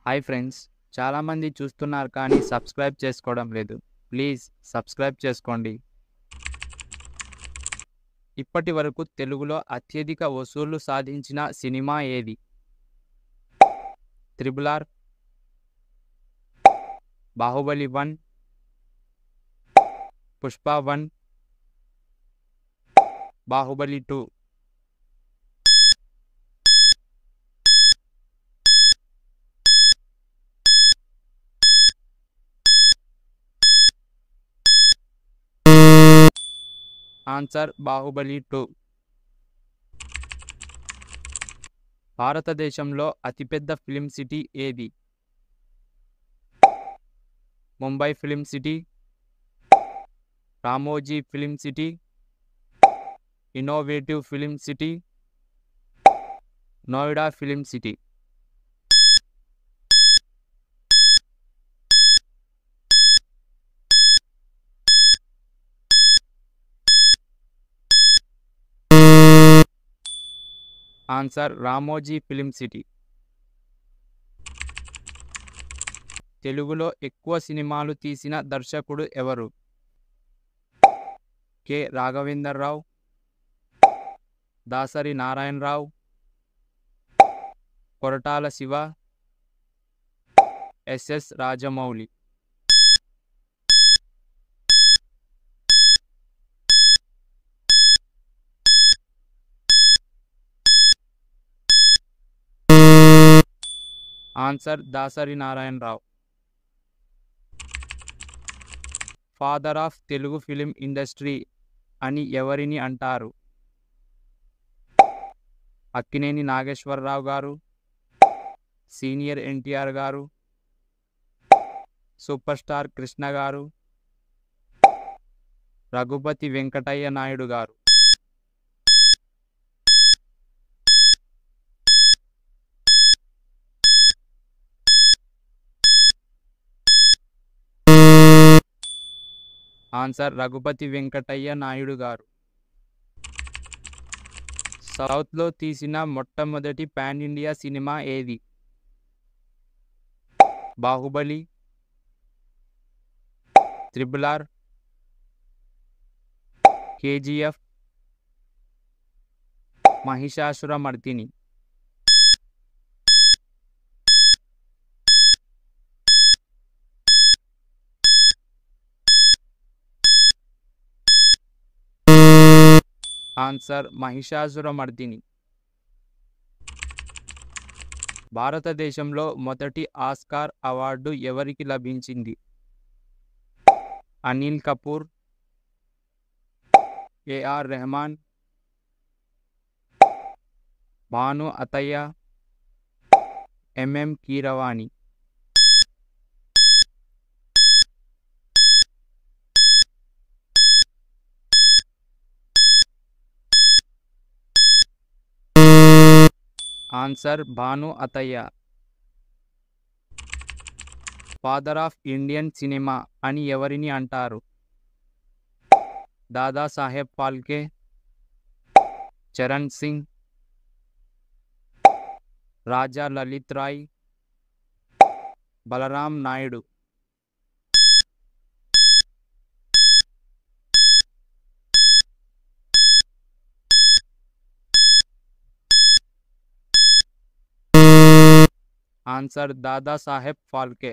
hi friends చాలామంది చూస్తున్నారు కానీ సబ్స్క్రైబ్ చేసుకోవడం లేదు ప్లీజ్ సబ్స్క్రైబ్ చేసుకోండి ఇప్పటి వరకు తెలుగులో అత్యధిక వసూళ్లు సాధించిన సినిమా ఏది triple R Baahubali one Pushpa one Baahubali two answer Baahubali two భారతదేశంలో అతిపెద్ద ఫిలిం సిటీ ఏది Mumbai film city Ramoji film city innovative film city Noida film city answer Ramoji film city తెలుగులో ఎక్కువ సినిమాలు తీసిన దర్శకుడు ఎవరు K Raghavendra Rao Dasari Narayana Rao Koratala Siva SS Rajamouli answer Dasari Narayana Rao father of Telugu film industry అని ఎవరిని అంటారు అక్కినేని నాగేశ్వరరావు గారు సీనియర్ ఎన్టీఆర్ గారు సూపర్ స్టార్ కృష్ణ గారు రఘుపతి వెంకటయ్య నాయుడు గారు ఆన్సర్ రఘుపతి వెంకటయ్య నాయుడు గారు సౌత్లో తీసిన మొట్టమొదటి పాన్ ఇండియా సినిమా ఏది Baahubali triple R KGF Mahishasuramardini answer Mahishasuramardini భారతదేశంలో మొదటి ఆస్కార్ అవార్డు ఎవరికి లభించింది Anil Kapoor AR Rahman Bhanu Athaiya MM Keeravani answer Bhanu Athaiya father of Indian cinema అని ఎవరిని అంటారు దాదాసాహెబ్ ఫాల్కే చరణ్ సింగ్ రాజా లలిత్ రాయ్ బలరాం నాయుడు ఆన్సర్ దాదాసాహెబ్ ఫాల్కే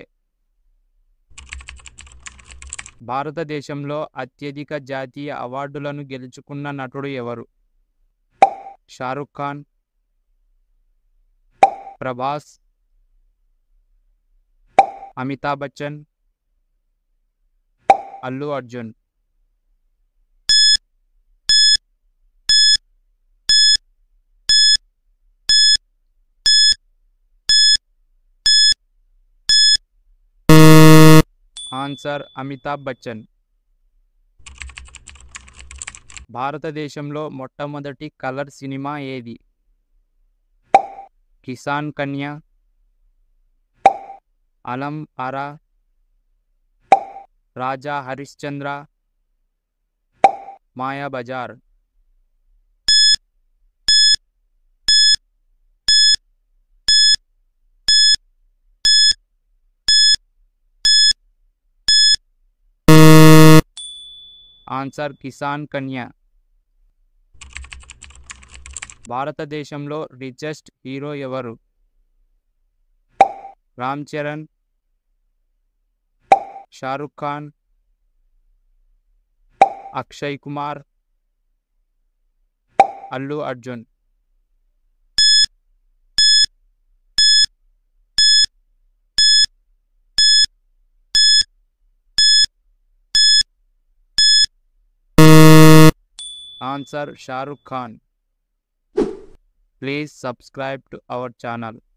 భారతదేశంలో అత్యధిక జాతీయ అవార్డులను గెలుచుకున్న నటుడు ఎవరు షారుఖ్ ఖాన్ ప్రభాస్ అమితాబ్ బచ్చన్ అల్లు అర్జున్ ఆన్సర్ అమితాబ్ బచ్చన్ భారతదేశంలో మొట్టమొదటి కలర్ సినిమా ఏది కిసాన్ కన్య అలం అరా రాజా హరిశ్చంద్ర మాయా బజార్ ఆన్సర్ కిసాన్ కన్యా భారతదేశంలో రిచెస్ట్ హీరో ఎవరు Ram Charan Shahrukh Khan Akshay Kumar Allu Arjun answer Shahrukh Khan please subscribe to our channel